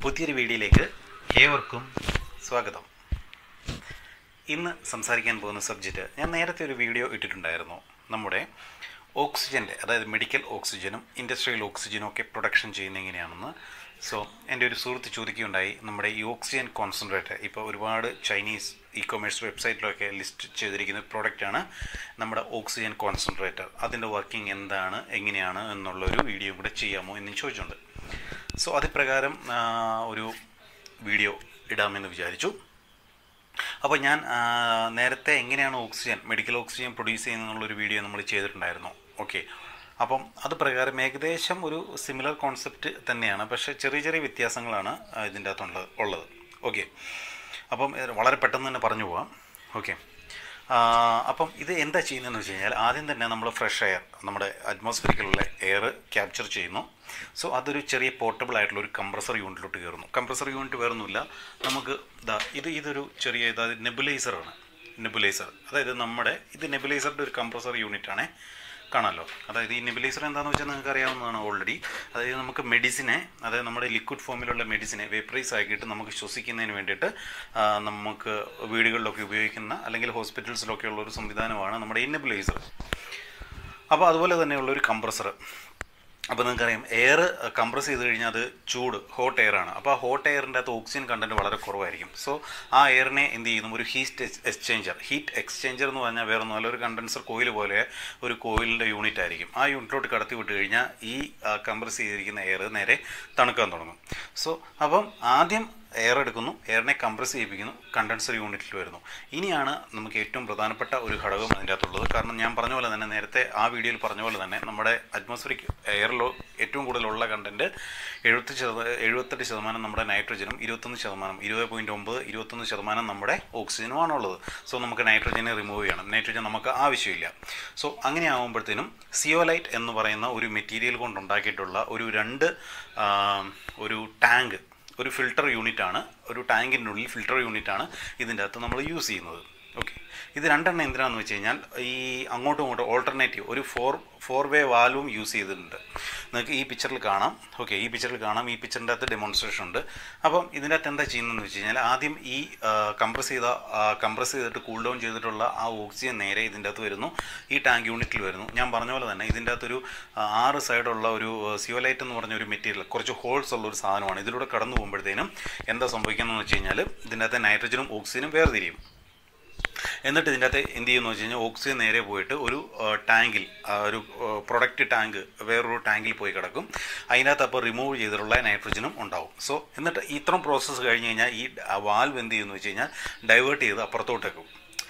പുതിയൊരു വീഡിയോയിലേക്ക് ഏവർക്കും സ്വാഗതം ഇന്ന് സംസാരിക്കാൻ പോകുന്ന സബ്ജക്റ്റ് ഞാൻ നേരത്തെ ഒരു വീഡിയോ ഇട്ടിട്ടുണ്ടായിരുന്നു നമ്മുടെ ഓക്സിജൻ്റെ അതായത് മെഡിക്കൽ ഓക്സിജനും ഇൻഡസ്ട്രിയൽ ഓക്സിജനും ഒക്കെ പ്രൊഡക്ഷൻ ചെയ്യുന്ന എങ്ങനെയാണെന്ന് സോ എൻ്റെ ഒരു സുഹൃത്ത് ചോദിക്കുകയുണ്ടായി നമ്മുടെ ഈ ഓക്സിജൻ കോൺസെൻട്രേറ്റ് ഇപ്പോൾ ഒരുപാട് ചൈനീസ് ഇ കൊമേഴ്സ് വെബ്സൈറ്റിലൊക്കെ ലിസ്റ്റ് ചെയ്തിരിക്കുന്ന പ്രോഡക്റ്റാണ് നമ്മുടെ ഓക്സിജൻ കോൺസെൻട്രേറ്റർ അതിൻ്റെ വർക്കിംഗ് എന്താണ് എങ്ങനെയാണ് എന്നുള്ളൊരു വീഡിയോ കൂടെ ചെയ്യാമോ എന്നും ചോദിച്ചിട്ടുണ്ട് സോ അതിപ്രകാരം ആ, ഒരു വീഡിയോ ഇടാമെന്ന് വിചാരിച്ചു അപ്പോൾ ഞാൻ ആ, നേരത്തെ എങ്ങനെയാണ് ഓക്സിജൻ മെഡിക്കൽ ഓക്സിജൻ പ്രൊഡ്യൂസ് ചെയ്യുന്നതെന്നുള്ളൊരു വീഡിയോ നമ്മൾ ചെയ്തിട്ടുണ്ടായിരുന്നു ഓക്കെ അപ്പം അത് പ്രകാരം ഏകദേശം ഒരു സിമിലർ കോൺസെപ്റ്റ് തന്നെയാണ് പക്ഷേ ചെറിയ ചെറിയ വ്യത്യാസങ്ങളാണ് ആ, ഇതിൻ്റെ അകത്തുള്ളത് ഉള്ളത് ഓക്കെ അപ്പം ഇത് വളരെ പെട്ടെന്ന് തന്നെ പറഞ്ഞു പോവാം ഓക്കെ അപ്പം ഇത് എന്താ ചെയ്യുന്നതെന്ന് വെച്ച് കഴിഞ്ഞാൽ ആദ്യം തന്നെ നമ്മൾ ഫ്രഷ് എയർ നമ്മുടെ അറ്റ്മോസ്ഫിയറിലുള്ള എയർ ക്യാപ്ചർ ചെയ്യുന്നു സോ അതൊരു ചെറിയ പോർട്ടബിൾ ആയിട്ടുള്ള ഒരു കംപ്രസർ യൂണിറ്റിലോട്ട് കയറുന്നു കംപ്രസർ യൂണിറ്റ് വേറൊന്നുമില്ല നമുക്ക് ഇതാ ഇത് ഇതൊരു ചെറിയ ഇതാ നെബുലൈസറാണ് നെബുലൈസർ അതായത് നമ്മുടെ ഇത് നെബുലൈസറിൻ്റെ ഒരു കംപ്രസർ യൂണിറ്റ് ആണേ കാണാമല്ലോ അതായത് ഈ നെബുലൈസർ എന്താണെന്ന് വെച്ചാൽ നിങ്ങൾക്ക് അറിയാവുന്നതാണ് ഓൾറെഡി അതായത് നമുക്ക് മെഡിസിനെ അതായത് നമ്മുടെ ലിക്വിഡ് ഫോമിലുള്ള മെഡിസിനെ വേപ്പറൈസ് ആക്കിയിട്ട് നമുക്ക് ശ്വസിക്കുന്നതിന് വേണ്ടിയിട്ട് ആ, നമുക്ക് വീടുകളിലൊക്കെ ഉപയോഗിക്കുന്ന അല്ലെങ്കിൽ ഹോസ്പിറ്റൽസിലൊക്കെ ഉള്ള ഒരു സംവിധാനമാണ് നമ്മുടെ ഈ നെബുലൈസർ അപ്പോൾ അതുപോലെ തന്നെയുള്ള ഒരു കംപ്രസർ അപ്പോൾ നിങ്ങൾക്കറിയാം എയർ കംപ്രസ് ചെയ്ത് കഴിഞ്ഞാൽ അത് ചൂട് ഹോട്ട് എയർ ആണ് അപ്പോൾ ആ ഹോട്ട് എയറിൻ്റെ അകത്ത് ഓക്സിജൻ കണ്ടൻറ്റ് വളരെ കുറവായിരിക്കും സോ ആ എയറിനെ എന്ത് ചെയ്യുന്നു ഒരു ഹീറ്റ് എക്സ്ചേഞ്ചർ ഹീറ്റ് എക്സ്ചേഞ്ചർ എന്ന് പറഞ്ഞാൽ വേറെ ഒന്നും അല്ല ഒരു കണ്ടൻസർ കോയിൽ പോലെ ഒരു കോയിലിൻ്റെ യൂണിറ്റ് ആയിരിക്കും ആ യൂണിറ്റിലോട്ട് കടത്തി വിട്ട് കഴിഞ്ഞാൽ ഈ കംപ്രസ് ചെയ്തിരിക്കുന്ന എയർ നേരെ തണുക്കാൻ തുടങ്ങും സോ അപ്പം ആദ്യം എയർ എടുക്കുന്നു എയറിനെ കംപ്രസ് ചെയ്യിപ്പിക്കുന്നു കണ്ടൻസർ യൂണിറ്റിൽ വരുന്നു ഇനിയാണ് നമുക്ക് ഏറ്റവും പ്രധാനപ്പെട്ട ഒരു ഘടകം അതിൻ്റെ അകത്തുള്ളത് കാരണം ഞാൻ പറഞ്ഞ പോലെ തന്നെ നേരത്തെ ആ വീഡിയോയിൽ പറഞ്ഞ പോലെ തന്നെ നമ്മുടെ അറ്റ്മോസ്ഫിയറിക് എയറിലോ ഏറ്റവും കൂടുതലുള്ള കണ്ടൻറ്റ് എഴുപത്തി ശത എഴുപത്തെട്ട് ശതമാനം നമ്മുടെ നൈട്രജനും ഇരുപത്തൊന്ന് ശതമാനം ഇരുപത് പോയിൻറ്റ് ഒമ്പത് ഇരുപത്തൊന്ന് ശതമാനം നമ്മുടെ ഓക്സിജനുമാണ് ഉള്ളത് സോ നമുക്ക് നൈട്രജനെ റിമൂവ് ചെയ്യണം നൈട്രജൻ നമുക്ക് ആവശ്യമില്ല സോ അങ്ങനെ ആകുമ്പോഴത്തേനും സിയോലൈറ്റ് എന്ന് പറയുന്ന ഒരു മെറ്റീരിയൽ കൊണ്ടുണ്ടാക്കിയിട്ടുള്ള ഒരു രണ്ട് ആ, ഒരു ടാങ്ക് ഒരു ഫിൽട്ടർ യൂണിറ്റ് ആണ് ഒരു ടാങ്കിൻ്റെ ഉള്ളിൽ ഫിൽട്ടർ യൂണിറ്റ് ആണ് ഇതിൻ്റെ അകത്ത് നമ്മൾ യൂസ് ചെയ്യുന്നത് ഓക്കെ ഇത് രണ്ടെണ്ണം എന്തിനാണെന്ന് വെച്ച് കഴിഞ്ഞാൽ ഈ അങ്ങോട്ടും ഇങ്ങോട്ടും ഓൾട്ടർനേറ്റീവ് ഒരു ഫോർ ഫോർ വേ വാൽവും യൂസ് ചെയ്തിട്ടുണ്ട് നിങ്ങൾക്ക് ഈ പിക്ചറിൽ കാണാം ഓക്കെ ഈ പിക്ചറിൽ കാണാം ഈ പിക്ചറിൻ്റെ അകത്ത് ഡെമോൺസ്ട്രേഷൻ ഉണ്ട് അപ്പം ഇതിൻ്റെ അകത്ത് എന്താ ചെയ്യുന്നതെന്ന് വെച്ച് കഴിഞ്ഞാൽ ആദ്യം ഈ കംപ്രസ് ചെയ്ത കംപ്രസ് ചെയ്തിട്ട് കൂൾ ഡൗൺ ചെയ്തിട്ടുള്ള ആ ഓക്സിജൻ നേരെ ഇതിൻ്റെ അകത്ത് വരുന്നു ഈ ടാങ്ക് യൂണിറ്റിൽ വരുന്നു ഞാൻ പറഞ്ഞ പോലെ തന്നെ ഇതിൻ്റെ അകത്തൊരു ആ, ആറ് സൈഡുള്ള ഒരു സിയോലൈറ്റ് എന്ന് പറഞ്ഞ ഒരു മെറ്റീരിയൽ കുറച്ച് ഹോൾസ് ഉള്ള ഒരു സാധനമാണ് ഇതിലൂടെ കടന്നു പോകുമ്പോഴത്തേനും എന്താ സംഭവിക്കുന്നതെന്ന് വെച്ച് കഴിഞ്ഞാൽ ഇതിൻ്റെ അകത്ത് നൈട്രജനും ഓക്സിജനും വേർതിരിയും എന്നിട്ട് ഇതിൻ്റെ അകത്ത് എന്ത് ചെയ്യുന്നു വെച്ച് കഴിഞ്ഞാൽ ഓക്സിജൻ നേരെ പോയിട്ട് ഒരു ആ, ടാങ്കിൽ ആ, ഒരു പ്രൊഡക്റ്റ് ടാങ്ക് വേറൊരു ടാങ്കിൽ പോയി കിടക്കും അതിനകത്ത് അപ്പോൾ റിമൂവ് ചെയ്തിട്ടുള്ള നൈട്രജനും ഉണ്ടാവും സോ എന്നിട്ട് ഇത്രയും പ്രോസസ്സ് കഴിഞ്ഞ് കഴിഞ്ഞാൽ ഈ വാൽവ് എന്ത് ചെയ്യുന്നു വെച്ച് കഴിഞ്ഞാൽ ഡൈവേർട്ട് ചെയ്ത് അപ്പുറത്തോട്ടേക്കും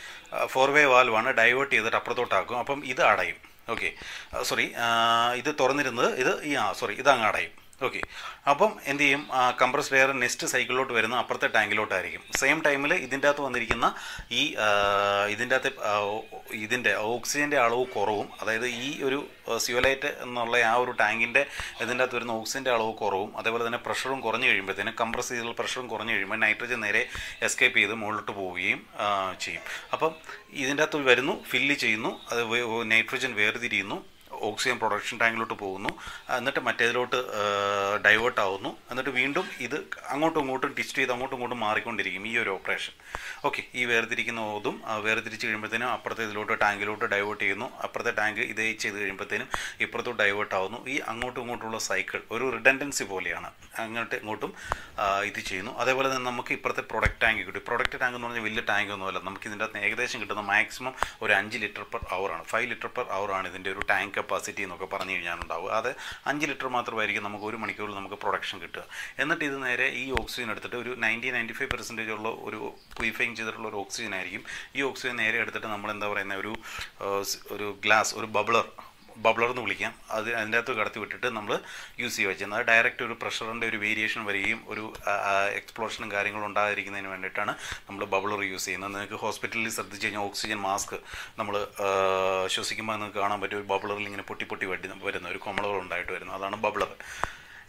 ഫോർ വേ വാൽവാണ് ഡൈവേർട്ട് ചെയ്തിട്ട് അപ്പുറത്തോട്ടാക്കും അപ്പം ഇത് അടയും ഓക്കെ സോറി ഇത് തുറന്നിരുന്നത് ഇത് ഈ ആ സോറി ഇത് അങ്ങ് അടയും ഓക്കെ അപ്പം എന്ത് ചെയ്യും കംപ്രസ്ഡ് എയർ നെക്സ്റ്റ് സൈക്കിളിലോട്ട് വരുന്ന അപ്പുറത്തെ ടാങ്കിലോട്ടായിരിക്കും സെയിം ടൈമിൽ ഇതിൻ്റെ അകത്ത് വന്നിരിക്കുന്ന ഈ ആ, ഇതിൻ്റെ അകത്ത് ആ, ഇതിൻ്റെ ഓക്സിജൻ്റെ അളവ് കുറവും അതായത് ഈ ഒരു സിയോലൈറ്റ് എന്നുള്ള ആ ഒരു ടാങ്കിൻ്റെ ഇതിൻ്റെ അകത്ത് വരുന്ന ഓക്സിജൻ്റെ അളവ് കുറവും അതേപോലെ തന്നെ പ്രഷറും കുറഞ്ഞു കഴിയുമ്പോഴത്തേനും കംപ്രസ് ചെയ്തുള്ള പ്രഷറും കുറഞ്ഞു കഴിയുമ്പോൾ നൈട്രജൻ നേരെ എസ്കേപ്പ് ചെയ്ത് മുകളിലോട്ട് പോവുകയും ആ, ചെയ്യും അപ്പം ഇതിൻ്റെ അകത്ത് വരുന്നു ഫില്ല് ചെയ്യുന്നു അത് വേ- നൈട്രജൻ വേർതിരിയുന്നു ഓക്സിജൻ പ്രൊഡക്ഷൻ ടാങ്കിലോട്ട് പോകുന്നു എന്നിട്ട് മറ്റേതിലോട്ട് ഡൈവേർട്ട് ആവുന്നു എന്നിട്ട് വീണ്ടും ഇത് അങ്ങോട്ടും ഇങ്ങോട്ടും ടിസ്റ്റ് ചെയ്ത് അങ്ങോട്ടും ഇങ്ങോട്ടും മാറിക്കൊണ്ടിരിക്കും ഈ ഒരു ഓപ്പറേഷൻ ഓക്കെ ഈ വേർതിരിക്കുന്ന ഓതും ആ വേർതിരിച്ച് കഴിയുമ്പോഴത്തേനും അപ്പുറത്തെ ഇതിലോട്ട് ടാങ്കിലോട്ട് ഡൈവേർട്ട് ചെയ്യുന്നു അപ്പുറത്തെ ടാങ്ക് ഇതേ ചെയ്ത് കഴിയുമ്പോഴത്തേനും ഇപ്പുറത്തോട്ട് ഡൈവേർട്ട് ആവുന്നു ഈ അങ്ങോട്ടും ഇങ്ങോട്ടുള്ള സൈക്കിൾ ഒരു റിഡൻഡൻസി പോലെയാണ് അങ്ങോട്ട് ഇങ്ങോട്ടും ആ, ഇത് ചെയ്യുന്നു അതേപോലെ തന്നെ നമുക്ക് ഇപ്പുറത്തെ പ്രൊഡക്റ്റ് ടാങ്ക് കിട്ടും പ്രൊഡക്റ്റ് ടാങ്ക് എന്ന് പറഞ്ഞാൽ വലിയ ടാങ്ക് ഒന്നുമല്ല നമുക്ക് ഇതിൻ്റെ അകത്ത് ഏകദേശം കിട്ടുന്ന മാക്സിമം ഒരു അഞ്ച് ലിറ്റർ പെർ ആണ് ഫൈവ് ലിറ്റർ പെർ ആണ് ഇതിൻ്റെ ഒരു ടാങ്ക് കപ്പാസിറ്റി എന്നൊക്കെ പറഞ്ഞു കഴിഞ്ഞാൽ ഉണ്ടാവുക അത് അഞ്ച് ലിറ്റർ മാത്രമായിരിക്കും നമുക്ക് ഒരു മണിക്കൂറിൽ നമുക്ക് പ്രൊഡക്ഷൻ കിട്ടുക എന്നിട്ട് ഇത് നേരെ ഈ ഓക്സിജൻ എടുത്തിട്ട് ഒരു നയൻറ്റി നയൻറ്റി ഫൈവ് പെർസെൻറ്റേജ് ഉള്ള ഒരു പ്യൂരിഫൈങ് ചെയ്തിട്ടുള്ള ഒരു ഓക്സിജൻ ആയിരിക്കും ഈ ഓക്സിജൻ നേരെ എടുത്തിട്ട് നമ്മൾ എന്താ പറയുന്ന ഒരു ആ, സ്- ഒരു ഗ്ലാസ് ഒരു ബബ്ലർ ബബ്ലർ എന്ന് വിളിക്കാം അത് അതിൻ്റെ അകത്ത് കടത്തി വിട്ടിട്ട് നമ്മൾ യൂസ് ചെയ്യുക ചെയ്യുന്നത് അത് ഡയറക്റ്റ് ഒരു പ്രഷറിൻ്റെ ഒരു വേരിയേഷൻ വരികയും ഒരു എക്സ്പ്ലോഷനും കാര്യങ്ങളും ഉണ്ടാകാതിരിക്കുന്നതിന് വേണ്ടിയിട്ടാണ് നമ്മൾ ബബ്ലർ യൂസ് ചെയ്യുന്നത് നിങ്ങൾക്ക് ഹോസ്പിറ്റലിൽ ശ്രദ്ധിച്ച് കഴിഞ്ഞാൽ ഓക്സിജൻ മാസ്ക് നമ്മൾ ശ്വസിക്കുമ്പോൾ നിങ്ങൾക്ക് കാണാൻ പറ്റും ഒരു ബബ്ലറിൽ ഇങ്ങനെ പൊട്ടി പൊട്ടി വടി വരുന്ന ഒരു കൊമളകൾ ഉണ്ടായിട്ട് വരുന്നു അതാണ് ബബ്ലർ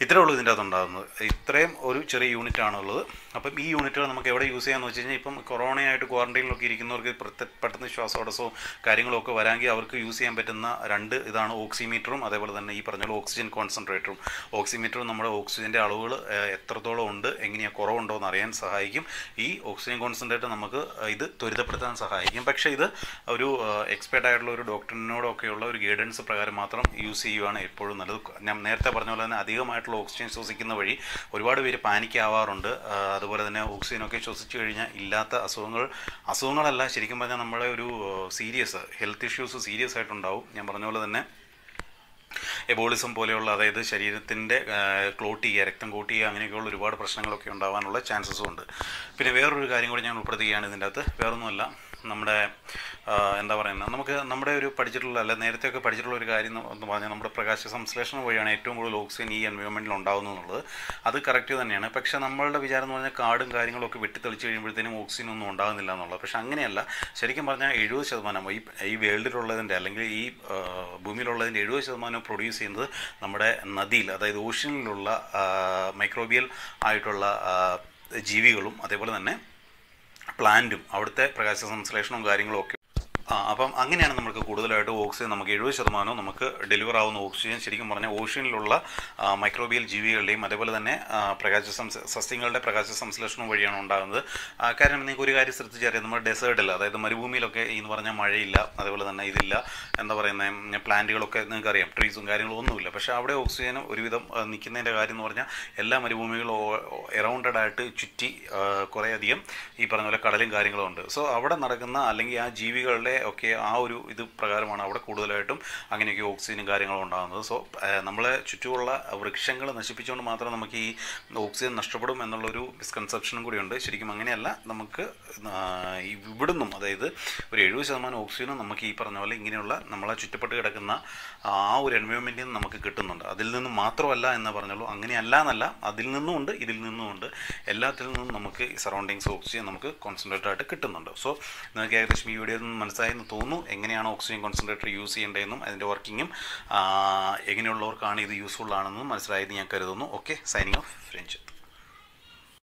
ഇത്രേ ഉള്ളൂ ഇതിൻ്റെ അകത്ത് ഉണ്ടാകുന്നത് ഇത്രയും ഒരു ചെറിയ യൂണിറ്റ് ആണുള്ളത് അപ്പം ഈ യൂണിറ്റുകൾ നമുക്ക് എവിടെ യൂസ് ചെയ്യാമെന്ന് വെച്ച് കഴിഞ്ഞാൽ ഇപ്പം കൊറോണയായിട്ട് ക്വാറന്റൈനിലൊക്കെ ഇരിക്കുന്നവർക്ക് പ്രത്യ- പെട്ടെന്ന് ശ്വാസോടസവും കാര്യങ്ങളൊക്കെ വരാമെങ്കിൽ അവർക്ക് യൂസ് ചെയ്യാൻ പറ്റുന്ന രണ്ട് ഇതാണ് ഓക്സിമീറ്ററും അതേപോലെ തന്നെ ഈ പറഞ്ഞ പോലെ ഓക്സിജൻ കോൺസെൻട്രേറ്ററും ഓക്സിമീറ്ററും നമ്മുടെ ഓക്സിജൻ്റെ അളവുകൾ ഏഹ്, എത്രത്തോളം ഉണ്ട് എങ്ങനെയാണ് കുറവുണ്ടോ എന്ന് അറിയാൻ സഹായിക്കും ഈ ഓക്സിജൻ കോൺസെൻട്രേറ്റർ നമുക്ക് ഇത് ത്വരിതപ്പെടുത്താൻ സഹായിക്കും പക്ഷേ ഇത് ഒരു എക്സ്പേർട്ട് ആയിട്ടുള്ള ഒരു ഡോക്ടറിനോടൊക്കെയുള്ള ഒരു ഗൈഡൻസ് പ്രകാരം മാത്രം യൂസ് ചെയ്യുവാണ് എപ്പോഴും നല്ലത് ഞാൻ നേരത്തെ പറഞ്ഞ പോലെ തന്നെ അധികമായിട്ടുള്ള ഓക്സിജൻ ശ്വസിക്കുന്ന വഴി ഒരുപാട് പേര് പാനിക് ആവാറുണ്ട് ആ, അതുപോലെ തന്നെ ഓക്സിജനൊക്കെ ശ്വസിച്ചു കഴിഞ്ഞാൽ ഇല്ലാത്ത അസുഖങ്ങൾ അസുഖങ്ങളല്ല ശരിക്കും പറഞ്ഞാൽ നമ്മളെ ഒരു സീരിയസ് ഹെൽത്ത് ഇഷ്യൂസ് സീരിയസ് ആയിട്ടുണ്ടാവും ഞാൻ പറഞ്ഞ പോലെ തന്നെ എബോളിസം പോലെയുള്ള അതായത് ശരീരത്തിൻ്റെ ക്ലോട്ട് ചെയ്യുക രക്തം ക്ലോട്ട് ചെയ്യുക അങ്ങനെയൊക്കെയുള്ള ഒരുപാട് പ്രശ്നങ്ങളൊക്കെ ഉണ്ടാവാനുള്ള ചാൻസസും ഉണ്ട് പിന്നെ വേറൊരു കാര്യം കൂടി ഞാൻ ഉൾപ്പെടുത്തുകയാണ് ഇതിൻ്റെ അകത്ത് വേറൊന്നുമല്ല നമ്മുടെ ആ, എന്താ പറയുന്നത് നമുക്ക് നമ്മുടെ ഒരു പഠിച്ചിട്ടുള്ള അല്ല നേരത്തെയൊക്കെ പഠിച്ചിട്ടുള്ള ഒരു കാര്യം എന്ന് പറഞ്ഞാൽ നമ്മുടെ പ്രകാശ സംശ്ലേഷണം വഴിയാണ് ഏറ്റവും കൂടുതൽ ഓക്സിജൻ ഈ എൻവയോൺമെൻറ്റിൽ ഉണ്ടാകുന്നത് എന്നുള്ളത് അത് കറക്റ്റ് തന്നെയാണ് പക്ഷേ നമ്മളുടെ വിചാരം എന്ന് പറഞ്ഞാൽ കാടും കാര്യങ്ങളൊക്കെ വെട്ടിത്തെളിച്ച് കഴിയുമ്പോഴത്തേനും ഓക്സിജൻ ഒന്നും ഉണ്ടാകുന്നില്ല എന്നുള്ളത് പക്ഷേ അങ്ങനെയല്ല ശരിക്കും പറഞ്ഞാൽ എഴുപത് ശതമാനം ഈ ഈ വേൾഡിലുള്ളതിൻ്റെ അല്ലെങ്കിൽ ഈ ആ, ഭൂമിയിലുള്ളതിൻ്റെ എഴുപത് ശതമാനം പ്രൊഡ്യൂസ് ചെയ്യുന്നത് നമ്മുടെ നദിയിൽ അതായത് ഓഷ്യനിലുള്ള മൈക്രോബിയൽ ആയിട്ടുള്ള ആ, ജീവികളും അതേപോലെ തന്നെ പ്ലാന്റും അവിടുത്തെ പ്രകാശ സംശ്ലേഷണവും കാര്യങ്ങളും ഒക്കെ ആ അപ്പം അങ്ങനെയാണ് നമുക്ക് കൂടുതലായിട്ട് ഓക്സിജൻ നമുക്ക് എഴുപത് ശതമാനവും നമുക്ക് ഡെലിവർ ആവുന്ന ഓക്സിജൻ ശരിക്കും പറഞ്ഞാൽ ഓഷ്യനിലുള്ള ആ, മൈക്രോബിയൽ ജീവികളുടെയും അതേപോലെ തന്നെ ആ, പ്രകാശ സംസ് സസ്യങ്ങളുടെ പ്രകാശ സംശ്ലേഷണം വഴിയാണ് ഉണ്ടാകുന്നത് ആ, കാരണം നിങ്ങൾക്ക് ഒരു കാര്യം ശ്രദ്ധിച്ചറിയാം നമ്മുടെ ഡെസേർട്ടിൽ അതായത് മരുഭൂമിയിലൊക്കെ ഈ എന്ന് പറഞ്ഞാൽ മഴയില്ല അതേപോലെ തന്നെ ഇതില്ല എന്താ പറയുന്നത് പ്ലാന്റുകളൊക്കെ നിങ്ങൾക്ക് അറിയാം ട്രീസും കാര്യങ്ങളും ഒന്നുമില്ല പക്ഷേ അവിടെ ഓക്സിജൻ ഒരുവിധം ആ, നിൽക്കുന്നതിൻ്റെ കാര്യം എന്ന് പറഞ്ഞാൽ എല്ലാ മരുഭൂമികളും എറൗണ്ടഡ് ആയിട്ട് ചുറ്റി ആ, കുറേയധികം ഈ പറഞ്ഞ പോലെ കടലും കാര്യങ്ങളും ഉണ്ട് സോ അവിടെ നടക്കുന്ന അല്ലെങ്കിൽ ആ ജീവികളുടെ ഒക്കെ ആ ഒരു ഇത് പ്രകാരമാണ് അവിടെ കൂടുതലായിട്ടും അങ്ങനെയൊക്കെ ഓക്സിജനും കാര്യങ്ങളും ഉണ്ടാകുന്നത് സോ നമ്മളെ ചുറ്റുമുള്ള വൃക്ഷങ്ങൾ നശിപ്പിച്ചുകൊണ്ട് മാത്രം നമുക്ക് ഈ ഓക്സിജൻ നഷ്ടപ്പെടും എന്നുള്ളൊരു മിസ്കൺസെപ്ഷനും കൂടിയുണ്ട് ശരിക്കും അങ്ങനെയല്ല നമുക്ക് ആ, ഈ ഇവിടുന്നും അതായത് ഒരു എഴുപത് ശതമാനം ഓക്സിജനും നമുക്ക് ഈ പറഞ്ഞ പോലെ ഇങ്ങനെയുള്ള നമ്മളെ ചുറ്റപ്പെട്ട് കിടക്കുന്ന ആ ഒരു എൻവയോൺമെൻറ്റിൽ നിന്ന് നമുക്ക് കിട്ടുന്നുണ്ട് അതിൽ നിന്ന് മാത്രമല്ല എന്ന് പറഞ്ഞുള്ളൂ അങ്ങനെയല്ല എന്നല്ല അതിൽ നിന്നും ഉണ്ട് ഇതിൽ നിന്നും ഉണ്ട് എല്ലാത്തിൽ നിന്നും നമുക്ക് ഈ സറൗണ്ടിങ്സ് ഓക്സിജൻ നമുക്ക് കോൺസെൻട്രേറ്റ് ആയിട്ട് കിട്ടുന്നുണ്ട് സോ നിങ്ങൾക്ക് ഏകദേശം ഈ വീഡിയോയിൽ നിന്ന് മനസ്സിലായെന്ന് തോന്നുന്നു എങ്ങനെയാണ് ഓക്സിജൻ കോൺസെൻട്രേറ്റർ യൂസ് ചെയ്യേണ്ടതെന്നും അതിൻ്റെ വർക്കിങ്ങും എങ്ങനെയുള്ളവർക്കാണ് ഇത് യൂസ്ഫുൾ ആണെന്നും മനസ്സിലായത് ഞാൻ കരുതുന്നു ഓക്കെ സൈനിങ് ഓഫ് ഫ്രഞ്ച്